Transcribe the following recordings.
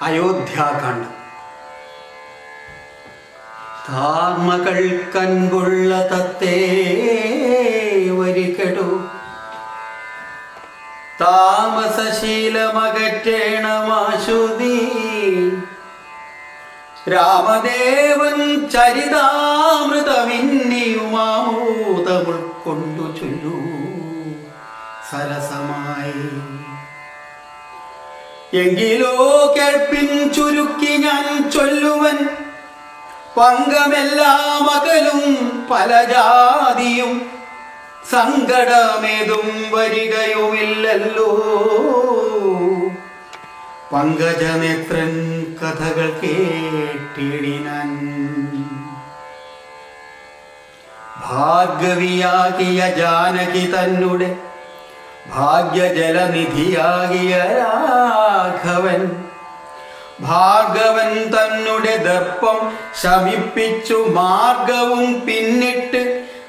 അയോധ്യാകാന്ഡം താർമകൾ കൺകൊള്ള തത്തേ വരികടു താമസശീലമകറ്റേണമാശുദീ രാമദേവൻ ചരിതാമൃതമിന്നിയുമാമോദമുൾക്കൊണ്ടു ചൊല്ലൂ സരസമായി എങ്കിലോ കേൾപ്പിൻ ചുരുക്കി ഞാൻ ചൊല്ലുവൻ പങ്കമെല്ലാം അകലും പല ജാതിയും സങ്കടമേതും വരികയുമില്ലല്ലോ പങ്കജനേത്രൻ കഥകൾ കേട്ടിടിനാൻ ഭാർഗവിയാകിയ ജാനകി തന്നുടെ ഭാഗ്യജലനിധിയാകിയ രാഘവൻ ഭാർഗവൻ തന്നുടെ ദർപ്പം ശമിപ്പിച്ചു മാർഗവും പിന്നിട്ട്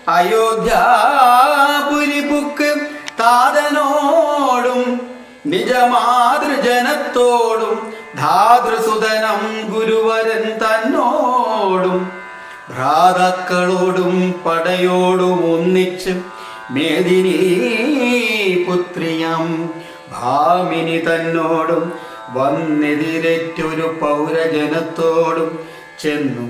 അയോധ്യാപുരിപുക്ക് താതനോടും നിജമാതൃജനത്തോടും ധാതൃസുതനം ഗുരുവരൻ തന്നോടും ഭ്രാതാക്കളോടും പടയോടും ഒന്നിച്ച് മേദിനി പുത്രിയം ഭാമിനി തന്നോടും വന്നെതിരേറ്റൊരു പൗരജനത്തോടും ചെന്നു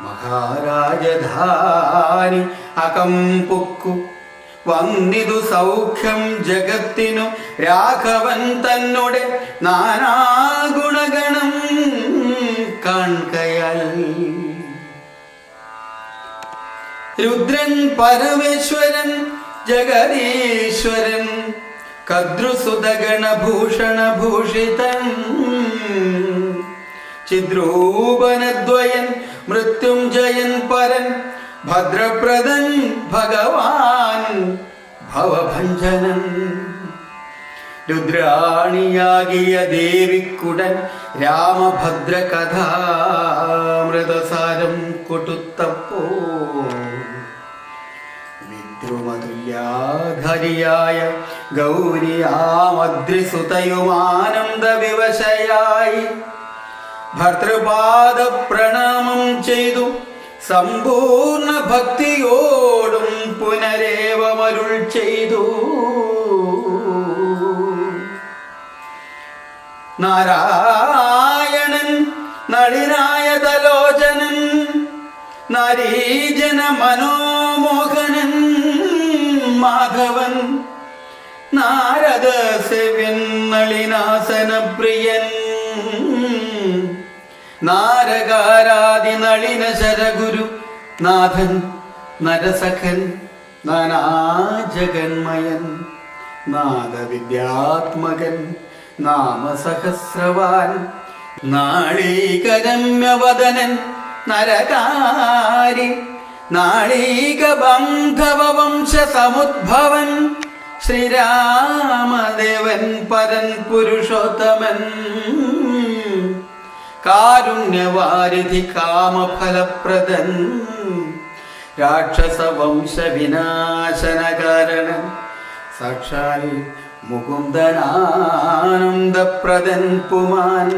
മഹാരാജധാനി അകം പൊക്കു വന്നിതു സൗഖ്യം ജഗത്തിനു രാഘവൻ തന്നോടെ നാനാഗുണഗണം കാൺകയാൽ രുദ്രൻ പരമേശ്വരൻ ജഗദീശ്വരൻ കദ്രുസുതഗണഭൂഷണഭൂഷിതൻ ചിദ്രൂപനദ്വയൻ മൃത്യുഞ്ജയൻ പരൻ ഭദ്രപ്രദൻ ഭഗവാൻ ഭവഭഞ്ജനൻ രുദ്രാണിയാകിയ ദേവിക്കുടൻ രാമഭദ്ര കഥാമൃതസാരം കൊട്ടുത്തപ്പോ വിദ്രുമതുല്യാധരിയായ ഗൗരിയാമദ്രിസുതയുമാനന്ദ വിവശയായി ഭർത്തൃപാദ പ്രണാമം ചെയ്തു സമ്പൂർണ്ണ ഭക്തിയോടും പുനരേവമരുൾ ചെയ്തു നാരായണൻ നളിനായ തലോചനൻ നരീജന മനോമോഹനൻ മാധവൻ നാരദ സെവ്യൻ നളിനാസന പ്രിയൻ നാരകാരാദി നളിന ശരഗുരു നാഥൻ നരസഖൻ നാനാജഗന്മയൻ നാദവിദ്യാത്മകൻ നാമസഹസ്രവാൻ നാളീകരമ്യവദനൻ നരകാരി നാളീക ബാന്ധവ വംശ സമുദ്ഭവൻ ശ്രീരാമദേവൻ പരൻ പുരുഷോത്തമൻ കാരുണ്യവാരിധി കാമഫലപ്രദൻ രാക്ഷസ വംശ വിനാശന കാരണൻ സാക്ഷാൽ മുകുന്ദനാനന്ദപ്രദൻ പുമാൻ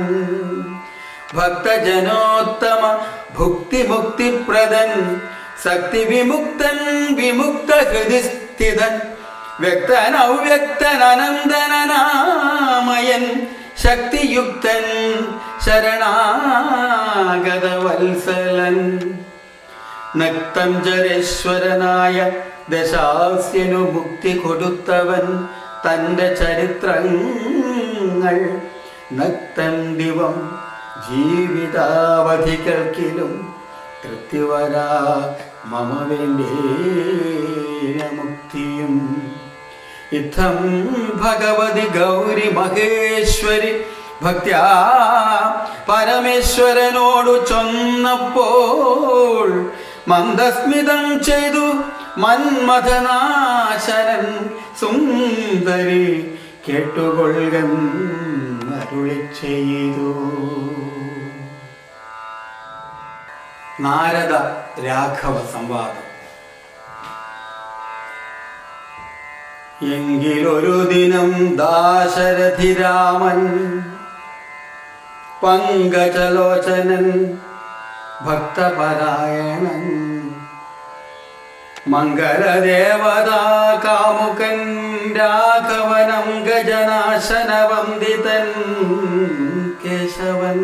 ഭക്തജനോത്തമ ഭുക്തിമുക്തിപ്രദൻ ശക്തി വിമുക്തൻ വിമുക്ത ഹൃദി സ്ഥിതൻ വ്യക്തൻ അവ്യക്തൻ അനന്തനാമയൻ ശക്തിയുക്തൻ ശരണാഗത വത്സലൻ നക്തഞ്ചരേശ്വരനായ ദശാസ്യനു മുക്തി കൊടുത്തവൻ തന്റെ ചരിത്രങ്ങൾ നക്തൻ ദിവം ജീവിതാവധികൾക്കിലും തൃപ്തിവരാ മമ വേണ്ടേ മുക്തിയും ഇത്തം ഭഗവതി ഗൗരി മഹേശ്വരി ഭക്ത്യാ പരമേശ്വരനോടു ചൊന്നപ്പോൾ മന്ദസ്മിതം ചെയ്തു മന്മഥനാശനൻ സുന്ദരി കേട്ടുകൊള്ളുകൻ അരുളി ചെയ്തു നാരദ രാഘവ സംവാദം എങ്കിലൊരു ദിനം ദാശരഥി രാമൻ പങ്കജലോചനൻ ഭക്തപരായണൻ മംഗളദേവതാ കാമുകൻ രാഘവനം ഗജനാശന വന്ദിതൻ കേശവൻ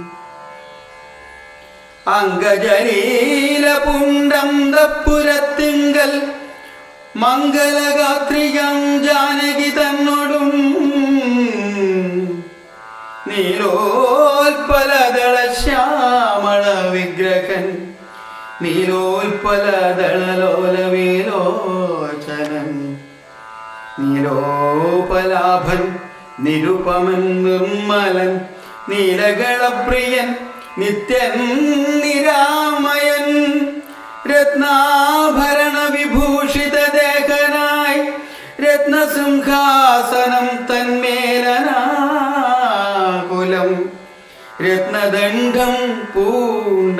അംഗജലീല പുണ്ടം ദപ്പുരത്തിങ്കൽ മംഗലഗാത്രിയം ജാനകി തന്നോടും നീലോൽപലദള ശ്യാമള വിഗ്രഹൻ നീലോൽപലദളലോലവിലോചനൻ നീലോപലാഭൻ നിരുപമൻ നിർമ്മലൻ നീലകളപ്രിയൻ നിത്യൻ നിരാമയൻ രത്നാഭരണ വിഭൂഷിത ദേഹനായി രത്നസിംഹാസനം തന്മേലനാകുലം രത്നദണ്ഡം പൂണ്ട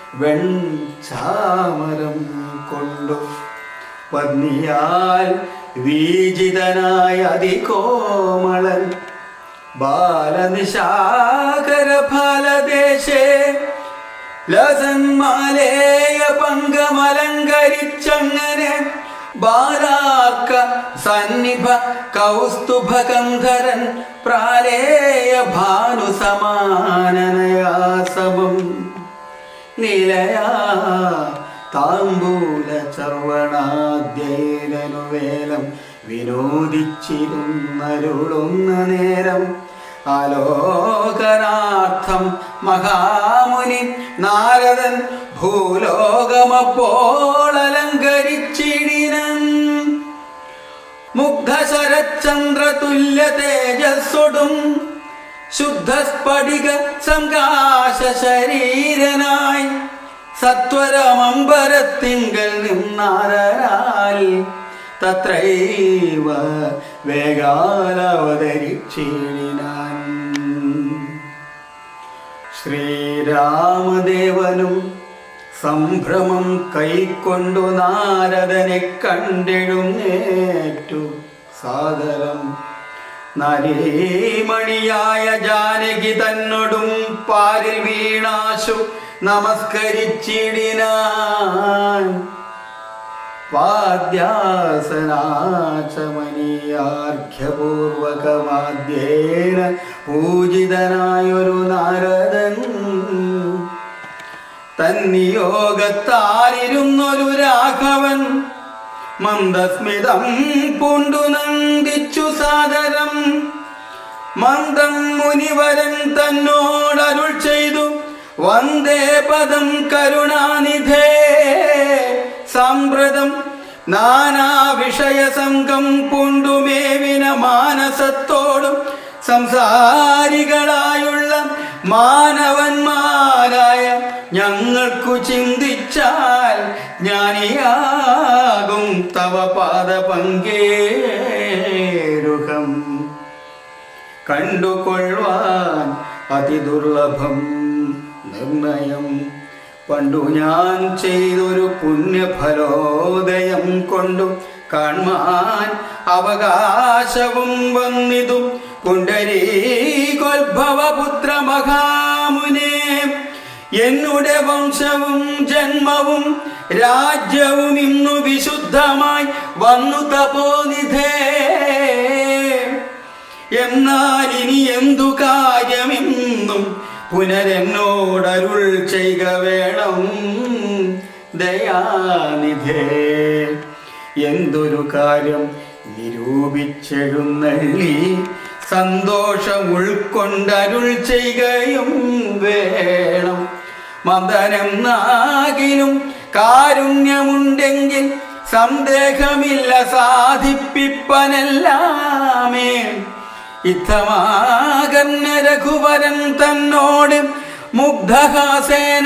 വെൺചാമരം കൊണ്ടു പത്നിയാൽ വീജിതനായ അതികോമളൻ ബാലനിശാകര ഫലദേശേ ലസന്മാലേയ പങ്കമലങ്കരിച്ചങ്ങനെ ബാലാർക്ക സന്നിഭ കൗസ്തുഭകന്ധരൻ പ്രാലേയ ഭാനുസമാനനയാസവം നിലയാ താമ്പൂല ചർവണാദ്യൈരനു വേലം വിനോദിച്ചിരുന്നരുളുന്ന നേരം ആലോകനാർത്ഥം മഹാമുനി നാരദൻ ഭൂലോകമപ്പോൾ അലങ്കരിച്ചിടിനൻ മുഗ്ധശരചന്ദ്ര തുല്യ തേജസ്സൊടും ശുദ്ധസ്ഫടിക സംകാശ ശരീരനായി സത്വരമമ്പരത്തിങ്കൽ നിന്നാരാൽ തത്രൈവ വേഗാലവതരിച്ചിടിനാൻ ശ്രീരാമദേവനും സംഭ്രമം കൈക്കൊണ്ടു നാരദനെ കണ്ടെഴുന്നേറ്റു സാദരം നരീമണിയായ ജാനകി തന്നോടും പാരിൽ വീണാശു നമസ്കരിച്ചിടിനാൻ വാദ്യാസനാചമനീയാർഘ്യപൂർവകമാദ്യേന പൂജിതനായൊരു നാരദൻ തന്നിയോഗത്താലിരുന്നൊരു രാഘവൻ മന്ദസ്മിതം പൂണ്ടു നന്ദിച്ചു സാദരം മന്ദം മുനിവരൻ തന്നോടരുൾ ചെയ്തു വന്ദേ പദം കരുണാനിധേ സാമ്പ്രതം നാനാ വിഷയ സംഘം പൂണ്ടുമേവിന മാനസത്തോടും സംസാരികളായുള്ള മാനവന്മാരായ ഞങ്ങൾക്കു ചിന്തിച്ചാൽ ജ്ഞാനിയാകും തവ പാദപങ്കേരുഹം കണ്ടുകൊള്ളുവാൻ അതിദുർലഭം നിർണയം പണ്ടു ഞാൻ ചെയ്തൊരു പുണ്യഫലോദയം കൊണ്ടു കാൺമാൻ അവകാശവും വന്നിതു പുണ്ടരീകോത്ഭവപുത്ര മഹാമുനെ എന്നുടെ വംശവും ജന്മവും രാജ്യവും ഇന്നു വിശുദ്ധമായി വന്നു തപോനിധേ എന്നാൽ ഇനി എന്തു കാര്യമെന്നും പുനരെന്നോടരുൾ ചെയ്യുക വേണം ദയാനിധേ എന്തൊരു കാര്യം നിരൂപിച്ചെഴുന്നള്ളി സന്തോഷം ഉൾക്കൊണ്ടരുൾ ചെയ്യുകയും വേണം മന്ദനം നാകിലും കാരുണ്യമുണ്ടെങ്കിൽ സന്ദേഹമില്ല സാധിപ്പിപ്പനെല്ലാമേ ഇത്തമാകർണ രഘുവരൻ തന്നോട് മുഗ്ധഹാസേന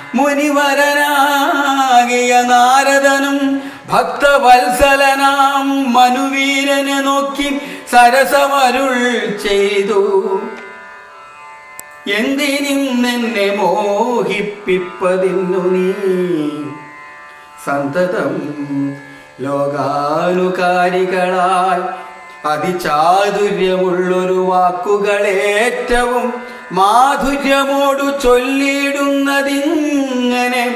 മുനിവരനാകിയ നാരദനും ഭക്തവത്സലനാം മനുവീരനെ നോക്കി സരസമരുൾ ചെയ്തു എന്തിനും എന്നെ മോഹിപ്പിപ്പതിന്നു നീ സന്തതം ലോകാനുകാരികളാൽ അതിചാതുര്യമുള്ളൊരു വാക്കുകളേറ്റവും മാധുര്യമോടു ചൊല്ലിയിടുന്നതിങ്ങനെ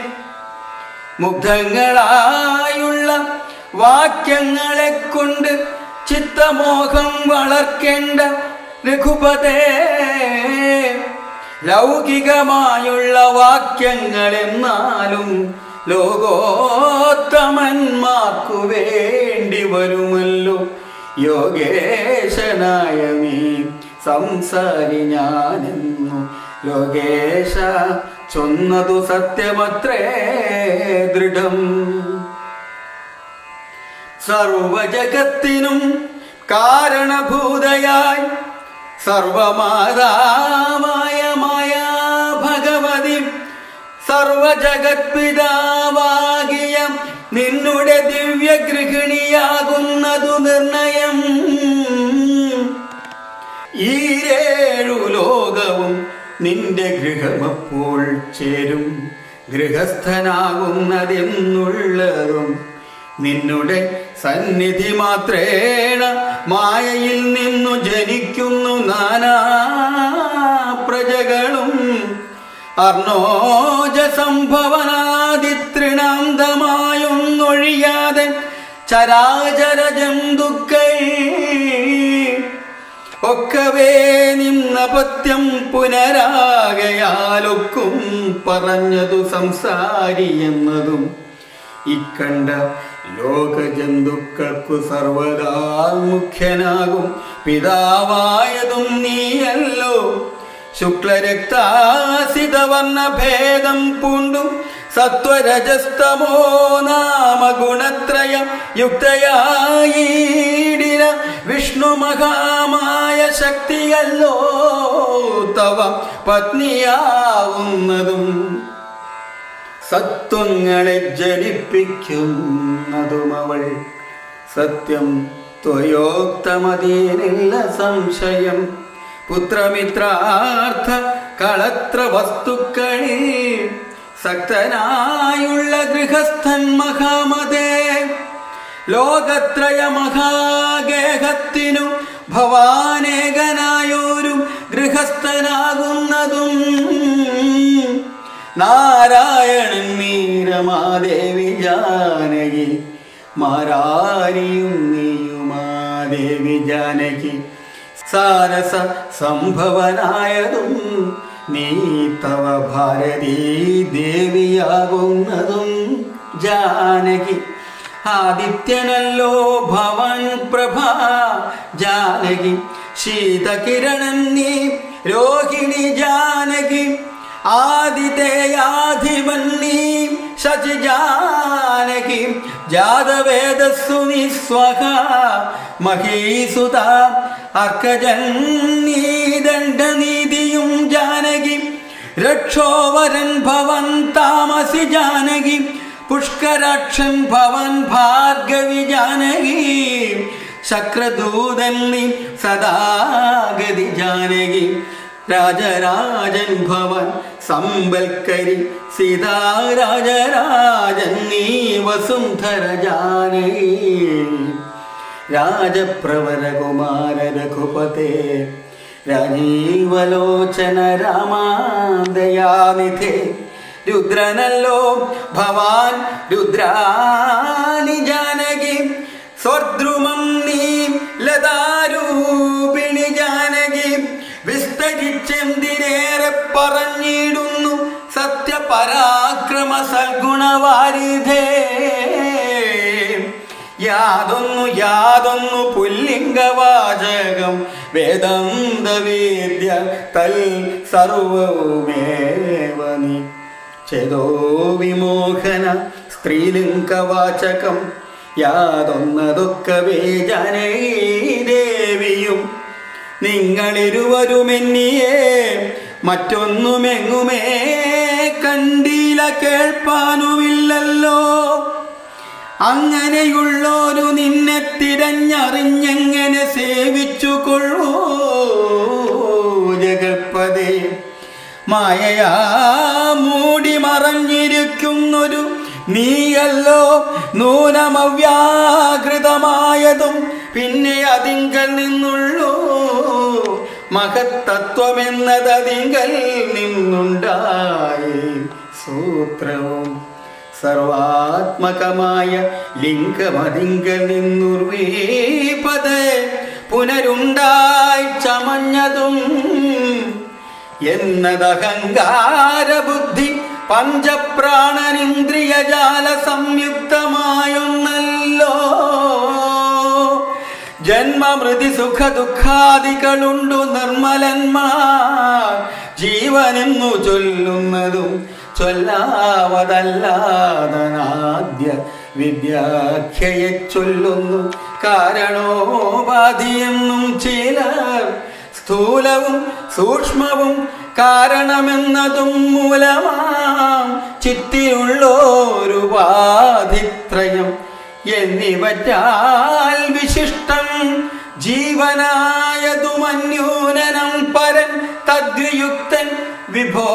മുഗ്ധങ്ങളായുള്ള വാക്യങ്ങളെ കൊണ്ട് ചിത്തമോഹം വളർക്കേണ്ട രഘുപതേ ലൗകികമായുള്ള വാക്യങ്ങൾ എന്നാലും ലോകോത്തമന്മാർക്കു വേണ്ടി വരുമല്ലോ യോഗേശനായ നീ സംസാരി ഞാനെന്നു ലോകേശ ചൊന്നതു സത്യമത്രേ ദൃഢം സർവജഗത്തിനും കാരണഭൂതയായി സർവമാതാവായ മായ ഭഗവതി സർവജഗത്പിതാവാകിയ നിന്നുടെ ദിവ്യഗൃഹിണിയാകുന്നതു നിർണയം ഈരേഴു ലോകവും നിന്റെ ഗൃഹമപ്പോൾ ചേരും ഗൃഹസ്ഥനാകുന്നതെന്നുള്ളതും നിന്നുടെ സന്നിധി മാത്രേണ മായയിൽ നിന്നു ജനിക്കുന്നു നാനാ പ്രജകളും അർണോജ സംഭവനാദിത്രിണാന്തമായൊന്നൊഴിയാതെ ചരാചര ജന്തുക്കൾ ഒക്കവേ നിന്നപത്യം പുനരാകയാലൊക്കും പറഞ്ഞതു സംസാരി എന്നതും ഇക്കണ്ട ലോകജന്തുക്കൾക്കു സർവദാ മുഖ്യനാകും പിതാവായതും നീയല്ലോ ശുക്ലരക്താസിതവർണ്ണ ഭേദം പൂണ്ടു സത്വരജസ്തമോ നാമ ഗുണത്രയ യുക്തയായിടിന വിഷ്ണു മഹാമായ ശക്തിയല്ലോ തവ പത്നിയാവുന്നതും സത്വങ്ങളെ ജനിപ്പിക്കുന്നതും അവൾ സത്യം ത്വയോക്തമതീനില്ല സംശയം പുത്രമിത്രാർത്ഥ കളത്ര വസ്തുക്കളിൽ സക്തനായുള്ള ഗൃഹസ്ഥൻ മഹാമതേ ലോകത്രയ മഹാഗേഹത്തിനു ഭവാനേകനായൊരു ഗൃഹസ്ഥനാകുന്നതും നാരായണൻ നീരമാദേവി ജാനകി മാരാരിയും നീയുമാദേവി ജാനകി സാരസ സംഭവനായതും നീ തവ ഭാരതീ ദേവിയാകുന്നതും ജാനകി ആദിത്യനല്ലോ ഭവൻ പ്രഭ ജാനകി ശീതകിരണൻ നീ രോഹിണി ജാനകി ആദിതേയാധിപൻ നീ ശചി ജാനകി ജാതവേദസ്സു നീ സ്വഹ മഹീസുത അർക്കജൻ നീ ദണ്ഡനീതിയും ജാനകി രക്ഷോവരൻ ഭവൻ താമസി ജാനകി പുഷ്കരാക്ഷൻ ഭവൻ ഭാർഗവി ജാനകി ശക്രദൂതൻ നീ സദാഗതി ജാനകി രാജരാജൻ ഭവൻ സമ്പൽക്കരി സീതാരാജരാജൻ നീ വസുന്ധര ജാനകി രാജപ്രവരകുമാര രഘുപതേ രാജീവലോചന രാമാദയാനിധേ രുദ്രനല്ലോ ഭവാൻ രുദ്രാണി ജാനകി സ്വർദ്രുമം നീ ലതാരൂപിണി ജാനകി വിസ്തരിച്ചെന്തിനേറെ പറഞ്ഞിടുന്നു സത്യപരാക്രമ സൽഗുണവാരിധേ യാതൊന്നു യാതൊന്നു പുല്ലിംഗവാചകം വേദാന്തവേദ്യ തൽ സർവമേവ നീ ചേതോ വിമോഹന സ്ത്രീലിംഗവാചകം യാതൊന്നതൊക്കവേ ജനകീ ദേവിയും നിങ്ങളിരുവരുമെന്നിയേ മറ്റൊന്നുമെങ്ങുമേ കണ്ടില്ല കേൾപ്പാനുമില്ലല്ലോ അങ്ങനെയുള്ളൊരു നിന്നെ തിരഞ്ഞറിഞ്ഞെങ്ങനെ സേവിച്ചു കൊള്ളൂ ജഗൽപതേ മായയാ മൂടി മറഞ്ഞിരിക്കുന്നൊരു നീയല്ലോ നൂനമവ്യാകൃതമായതും പിന്നെ അതിങ്കൽ നിന്നുള്ളൂ മഹത്തത്വമെന്നതതിങ്കൽ നിന്നുണ്ടായി സൂത്രവും സർവാത്മകമായ ലിംഗമതിങ്കൽ നിന്നുർവീപത് പുനരുണ്ടായി ചമഞ്ഞതും എന്നതഹങ്കാര ബുദ്ധി പഞ്ചപ്രാണനിന്ദ്രിയജാല സംയുക്തമായൊന്നല്ലോ ജന്മമൃതി സുഖ ദുഃഖാദികളുണ്ടു നിർമ്മലന്മാർ ജീവനെന്നു ചൊല്ലുന്നതും ചൊല്ലാവതല്ലാതനാദ്യ വിദ്യാഖ്യയെ ചൊല്ലുന്നു കാരണോപാധിയെന്നും ചിലർ സ്ഥൂലവും സൂക്ഷ്മവും കാരണമെന്നതും മൂലമാം ചിത്തിയുള്ളോരുപാധിത്രയം എന്നിവറ്റാൽ വിശിഷ്ടം ജീവനായതുമന്യൂനനം പരൻ തദ്വിയുക്തൻ വിഭോ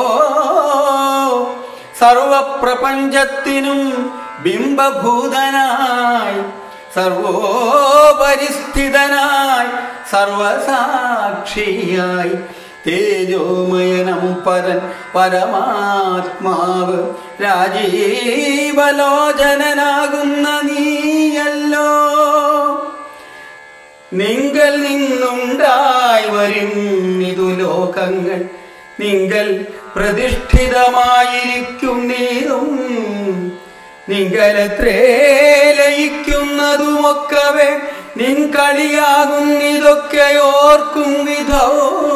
സർവപ്രപഞ്ചത്തിനും ബിംബഭൂതനായി സർവോപരിസ്ഥിതനായി സർവസാക്ഷിയായി തേജോമയനം പരൻ പരമാത്മാവ് രാജീവലോചനാകുന്ന നീയല്ലോ നിങ്കൽ നിന്നുണ്ടായി വരും ഇതു ലോകങ്ങൾ നിങ്കൽ പ്രതിഷ്ഠിതമായിരിക്കും നീതും നിങ്കലത്രേ ലയിക്കുന്നതുമൊക്കവേ നിൻ കളിയാകുന്നിതൊക്കെ ഓർക്കും വിധോ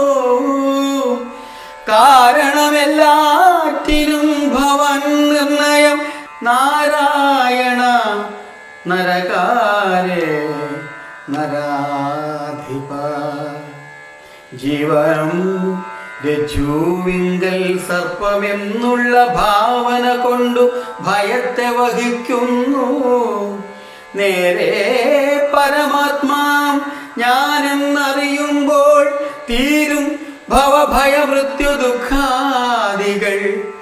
കാരണമെല്ലാറ്റിനും ഭവൻ നിർണയം നാരായണ നരകാരേ നരാധിപ ജീവനം രജ്ജുവിങ്കൽ സർപ്പമെന്നുള്ള ഭാവന കൊണ്ടു ഭയത്തെ വഹിക്കുന്നു നേരെ പരമാത്മാ ഞാനെന്നറിയുമ്പോൾ തീരും ഭവഭയമൃത്യു ദുഃഖാദികൾ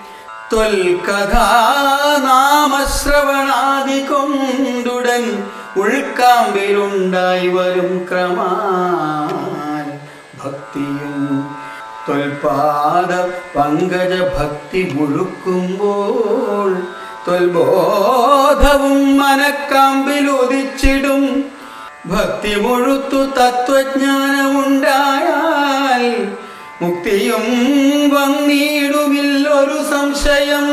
തൊൽകഥാനാമശ്രവണാദി കൊണ്ടുടൻ ഉൾക്കാമ്പിലുണ്ടായി വരും ക്രമാൽ ഭക്തിയും തൊൽപാദ പങ്കജ ഭക്തി മുഴുക്കുമ്പോൾ തൊൽബോധവും മനക്കാമ്പിൽ ഉദിച്ചിടും ഭക്തി മുഴുത്തു തത്വജ്ഞാനമുണ്ടായാൽ മുക്തിയും വന്നിടുമില്ലൊരു സംശയം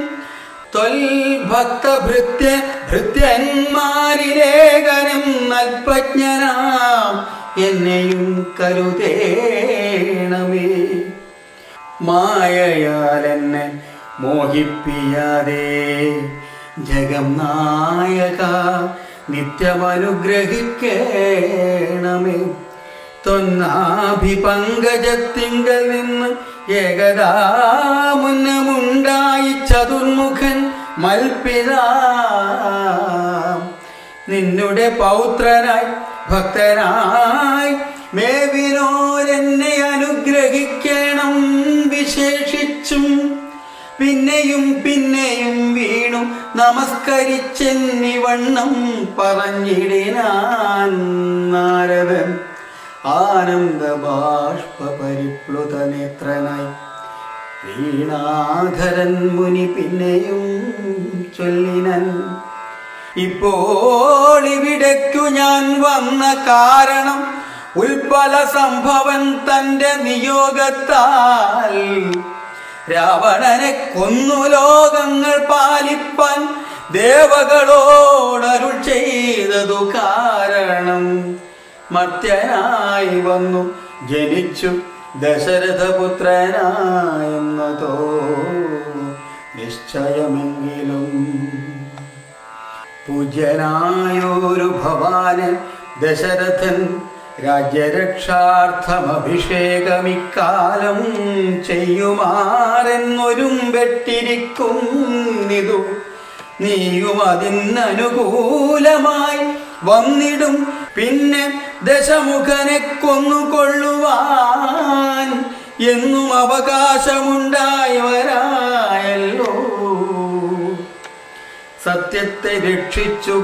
ത്വൽഭക്തഭൃത്യ ഭൃത്യന്മാരിലേഖനം നൽപജ്ഞനാം എന്നെയും കരുതേണമേ മായയാൽ എന്നെ മോഹിപ്പിയാതെ ജഗം നായക നിത്യമനുഗ്രഹിക്കേണമേ തൊന്നാഭിപങ്കജത്തിങ്കൽ നിന്ന് ഏകദാ മുന്നമുണ്ടായി ചതുർമുഖൻ മൽപ്പിത നിന്നുടെ പൗത്രനായി ഭക്തനായി മേവിനോരെന്നെ അനുഗ്രഹിക്കണം വിശേഷിച്ചും പിന്നെയും പിന്നെയും വീണു നമസ്കരിച്ചെന്നിവണ്ണം പറഞ്ഞിടിനാൻ നാരദൻ ആനന്ദ ബാഷ്പ പരിപ്ലുത നേത്രനായി വീണാധരൻ മുനി പിന്നെയും ചൊല്ലിനൻ ഇപ്പോൾ ഇവിടേക്കു ഞാൻ വന്ന കാരണം ഉൽപ്പല സംഭവൻ തന്റെ നിയോഗത്താൽ രാവണനെ കൊന്നു ലോകങ്ങൾ പാലിപ്പാൻ ദേവകളോടരുൾ ചെയ്തതു കാരണം മർത്യനായി വന്നു ജനിച്ചു ദശരഥപുത്രനായെന്നതോ നിശ്ചയമെങ്കിലും പൂജ്യനായൊരു ഭവാനൻ ദശരഥൻ രാജ്യരക്ഷാർത്ഥമഭിഷേകമിക്കാലം ചെയ്യുമാറെന്നൊരും വെട്ടിരിക്കുന്നിതു നീയും അതിനനുകൂലമായി വന്നിടും പിന്നെ ദശമുഖനെ കൊന്നുകൊള്ളുവാൻ എന്നും അവകാശമുണ്ടായി വരായല്ലോ സത്യത്തെ രക്ഷിച്ചു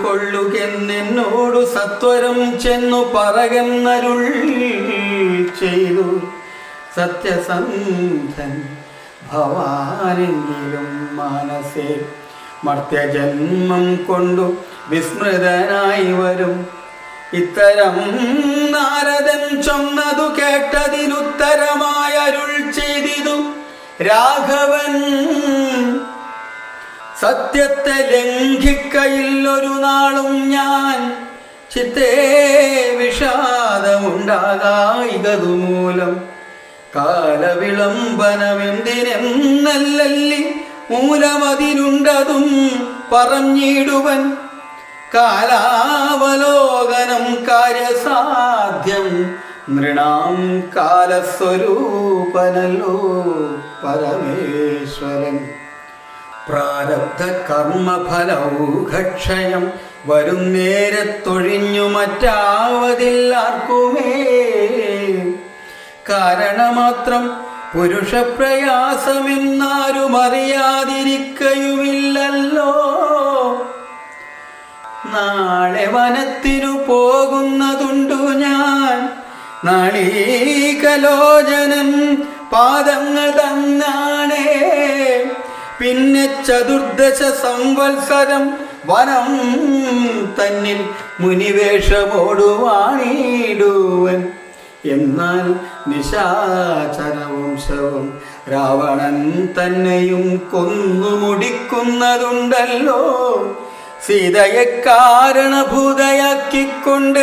കൊള്ളുകെന്നെന്നോടു സത്വരം ചെന്നു പറകെന്നരുൾ ചെയ്തു സത്യസന്ധൻ ഭവാനെങ്കിലും മാനസേ മർത്യജന്മം കൊണ്ടു വിസ്മൃതനായി വരും ഇത്തരം നാരദൻ ചൊന്നതു കേട്ടതിനുത്തരമായ അരുൾ ചെയ്തിതു രാഘവൻ സത്യത്തെ ലംഘിക്കയില്ലൊരു നാളും ഞാൻ ചിത്തേ വിഷാദമുണ്ടാകായികതു മൂലം കാലവിളംബനമെന്തിനെന്നല്ലല്ലി മൂലമതിനുണ്ടതും പറഞ്ഞിടുവൻ കാലാവലോകനം കാര്യസാധ്യം നൃണാം കാലസ്വരൂപനല്ലോ പരമേശ്വരൻ പ്രാരബ്ധ കർമ്മഫലൗഘക്ഷയം വരും നേരത്തൊഴിഞ്ഞു മറ്റാവതില്ലാർക്കുമേ കാരണമാത്രം പുരുഷപ്രയാസമെന്നാരും അറിയാതിരിക്കയുമില്ലല്ലോ നാളെ വനത്തിനു പോകുന്നതുണ്ടു ഞാൻ നാളീകലോചനൻ പാദങ്ങൾ തന്നാണേ പിന്നെ ചതുർദശ സംവത്സരം വനം തന്നിൽ മുനിവേഷമോടുവാണിടുവൻ എന്നാൽ നിശാചരവംശവും രാവണൻ തന്നെയും കൊന്നു മുടിക്കുന്നതുണ്ടല്ലോ സീതയെ കാരണഭൂതയാക്കിക്കൊണ്ട്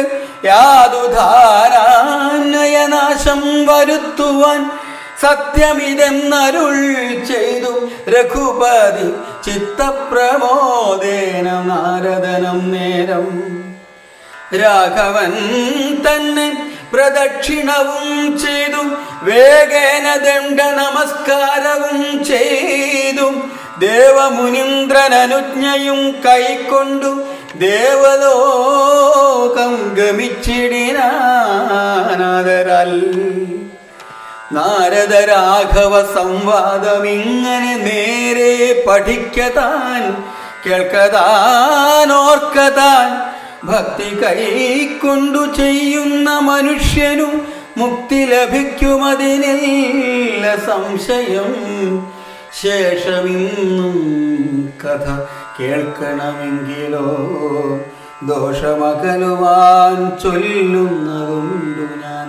യാതുധാരാനയനാശം വരുത്തുവാൻ സത്യമിതെന്നരുൾ ചെയ്തു രഘുപതി ചിത്തപ്രമോദേന നാരദനം നേരം രാഘവൻ തന്നെ പ്രദക്ഷിണവും ചെയ്തു വേഗേന ദണ്ഡ നമസ്കാരവും ചെയ്തു ദേവമുനീന്ദ്രനനുജ്ഞയും കൈക്കൊണ്ടു ദേവലോകം ഗമിച്ചിടിനാദരാൽ നാരദരാഘവ സംവാദമിങ്ങനെ നേരെ പഠിക്കതാൻ കേൾക്കതാൻ ഓർക്കതാൻ ഭക്തി കൈക്കൊണ്ടു ചെയ്യുന്ന മനുഷ്യനും മുക്തി ലഭിക്കുമതിനില്ല സംശയം ശേഷമിന്നും കഥ കേൾക്കണമെങ്കിലോ ദോഷമകലുവാൻ ചൊല്ലുന്നതുണ്ടു ഞാൻ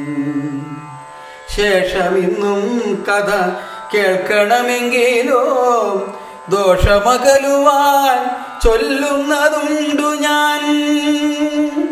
ശേഷമിന്നും കഥ കേൾക്കണമെങ്കിലോ ദോഷമകലുവാൻ ചൊല്ലുന്നതുണ്ടു ഞാൻ